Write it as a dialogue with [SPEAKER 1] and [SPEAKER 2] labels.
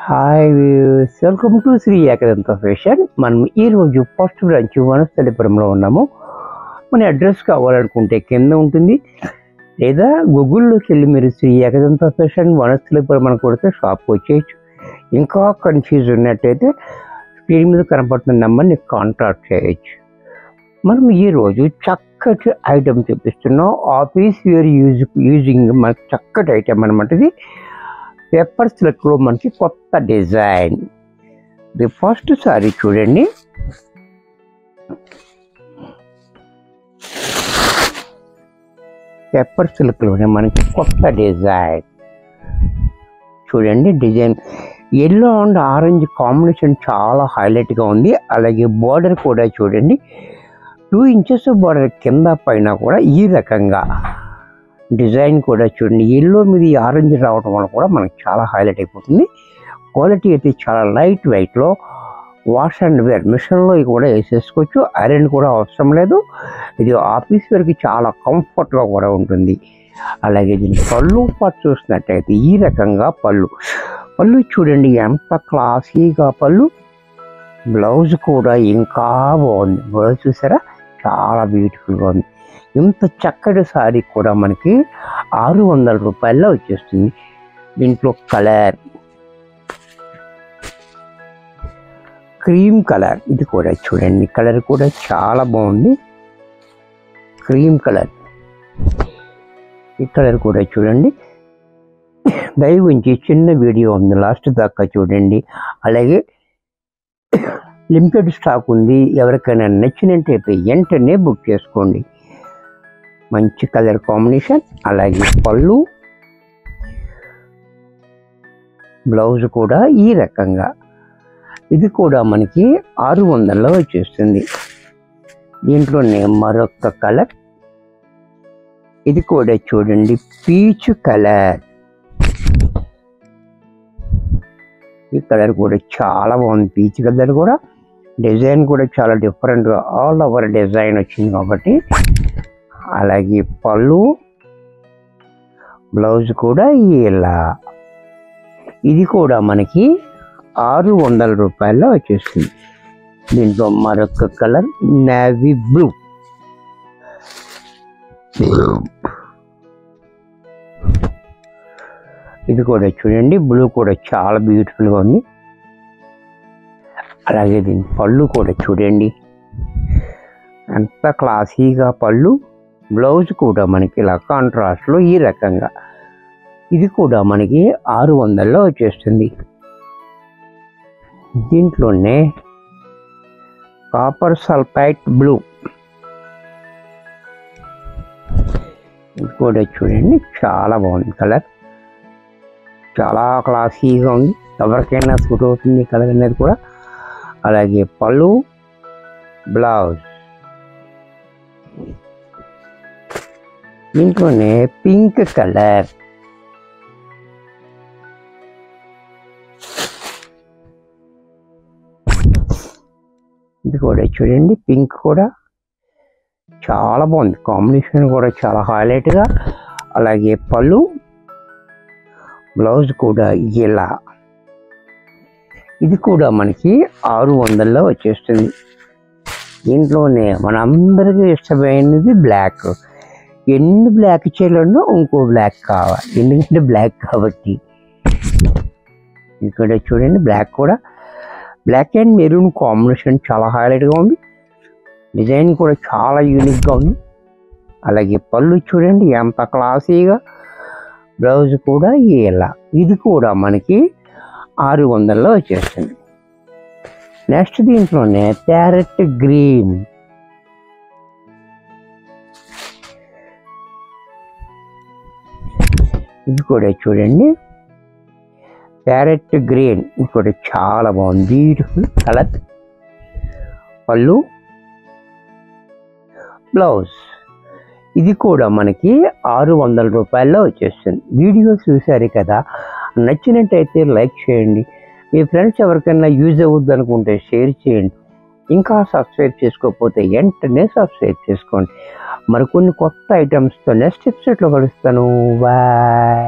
[SPEAKER 1] hi views welcome to Shri Ekadanta fashion మనం ఈరోజు first branch వనస్థలిపురంలో ఉన్నాము మన అడ్రస్ కావాలనుకుంటే కింద ఉంటుంది లేదా గూగుల్లోకి వెళ్ళి మీరు శ్రీ ఏకదంత ఫ్యాషన్ వనస్థలిపురం అని కొడితే షాప్కి వచ్చేయచ్చు ఇంకా కన్ఫ్యూజ్ ఉన్నట్టయితే స్క్రీన్ మీద కనపడుతున్న నెంబర్ని కాంటాక్ట్ చేయొచ్చు మనం ఈరోజు చక్కటి ఐటమ్ చూపిస్తున్నాం ఆఫీస్ వేర్ యూజ్ యూజింగ్ మనకి చక్కటి ఐటమ్ అనమాట ఇది పేపర్ సిల్క్లో మనకి కొత్త డిజైన్ ఇది ఫస్ట్ సారీ చూడండి పేపర్ సిల్క్లోనే మనకి కొత్త డిజైన్ చూడండి design yellow and orange combination చాలా హైలైట్గా ఉంది అలాగే బార్డర్ కూడా చూడండి టూ ఇంచెస్ బార్డర్ కింద పైన కూడా ఈ రకంగా డిజైన్ కూడా చూడండి ఎల్లో మీద ఈ ఆరెంజ్ రావడం వల్ల కూడా మనకు చాలా హైలైట్ అయిపోతుంది క్వాలిటీ అయితే చాలా లైట్ వెయిట్లో వాష్ అండ్ వేర్ మిషన్లో కూడా వేసేసుకోవచ్చు ఐరన్ కూడా అవసరం లేదు ఇది ఆఫీస్ వరకు చాలా కంఫర్ట్గా కూడా ఉంటుంది అలాగే దీని పళ్ళు పాటు చూసినట్టయితే ఈ రకంగా పళ్ళు పళ్ళు చూడండి ఎంత క్లాసీగా పళ్ళు బ్లౌజ్ కూడా ఇంకా బాగుంది బ్లౌజ్ చూసారా చాలా బ్యూటిఫుల్గా ఉంది ఇంత చక్కటి సారీ కూడా మనకి ఆరు వందల రూపాయల్లో వచ్చేస్తుంది దీంట్లో కలర్ క్రీమ్ కలర్ ఇది కూడా చూడండి కలర్ కూడా చాలా బాగుంది క్రీమ్ కలర్ ఈ కలర్ కూడా చూడండి దయవుంచి చిన్న వీడియో ఉంది లాస్ట్ దాకా చూడండి అలాగే లిమిటెడ్ స్టాక్ ఉంది ఎవరికైనా నచ్చినట్టయితే వెంటనే బుక్ చేసుకోండి మంచి కలర్ కాంబినేషన్ అలాగే పళ్ళు బ్లౌజ్ కూడా ఈ రకంగా ఇది కూడా మనకి ఆరు వందల్లో వచ్చేస్తుంది దీంట్లోనే మరొక కలర్ ఇది కూడా చూడండి పీచ్ కలర్ ఈ కలర్ కూడా చాలా బాగుంది పీచ్ కలర్ కూడా డిజైన్ కూడా చాలా డిఫరెంట్గా ఆల్ ఓవర్ డిజైన్ వచ్చింది కాబట్టి అలాగే పళ్ళు బ్లౌజ్ కూడా ఇలా ఇది కూడా మనకి ఆరు వందల రూపాయల్లో వచ్చేస్తుంది దీంట్లో మరొక కలర్ నేవీ బ్లూ ఇది కూడా చూడండి బ్లూ కూడా చాలా బ్యూటిఫుల్గా ఉంది అలాగే దీని పళ్ళు కూడా చూడండి ఎంత క్లాసీగా పళ్ళు బ్లౌజ్ కూడా మనకి ఇలా కాంట్రాస్ట్లో ఈ రకంగా ఇది కూడా మనకి ఆరు వందల్లో వచ్చేస్తుంది దీంట్లోనే కాపర్ సల్ఫైట్ బ్లూ ఇది కూడా చూడండి చాలా బాగుంది కలర్ చాలా క్లాసీగా ఉంది ఎవరికైనా సూట్ అవుతుంది కలర్ అనేది కూడా అలాగే పళ్ళు బ్లౌజ్ దీంట్లోనే పింక్ కలర్ ఇది కూడా చూడండి పింక్ కూడా చాలా బాగుంది కాంబినేషన్ కూడా చాలా హైలైట్గా అలాగే పళ్ళు బ్లౌజ్ కూడా ఇలా ఇది కూడా మనకి ఆరు వందల్లో వచ్చేస్తుంది దీంట్లోనే మనందరికీ ఇష్టమైనది బ్లాక్ ఎన్ని బ్లాక్ చీరలు ఇంకో బ్లాక్ కావాలి ఎందుకంటే బ్లాక్ కాబట్టి ఇక్కడ చూడండి బ్లాక్ కూడా బ్లాక్ అండ్ మెరూన్ కాంబినేషన్ చాలా హైలైట్గా ఉంది డిజైన్ కూడా చాలా యూనిక్గా ఉంది అలాగే పళ్ళు చూడండి ఎంత క్లాసీగా బ్లౌజ్ కూడా ఇలా ఇది కూడా మనకి ఆరు వందల్లో వచ్చేస్తుంది నెక్స్ట్ దీంట్లోనే ప్యారెట్ గ్రీన్ ఇది కూడా చూడండి ప్యారెట్ గ్రీన్ ఇది కూడా చాలా బాగుంది బ్యూటిఫుల్ కలర్ పళ్ళు బ్లౌజ్ ఇది కూడా మనకి ఆరు వందల రూపాయల్లో వచ్చేస్తుంది వీడియో చూసారు కదా నచ్చినట్టయితే లైక్ చేయండి మీ ఫ్రెండ్స్ ఎవరికైనా యూజ్ అవుద్ది అనుకుంటే షేర్ చేయండి ఇంకా సబ్స్క్రైబ్ చేసుకోకపోతే వెంటనే సబ్స్క్రైబ్ చేసుకోండి మరికొన్ని కొత్త ఐటమ్స్తో నెక్స్ట్ ఎపిసోడ్లో కలుస్తాను బాయ్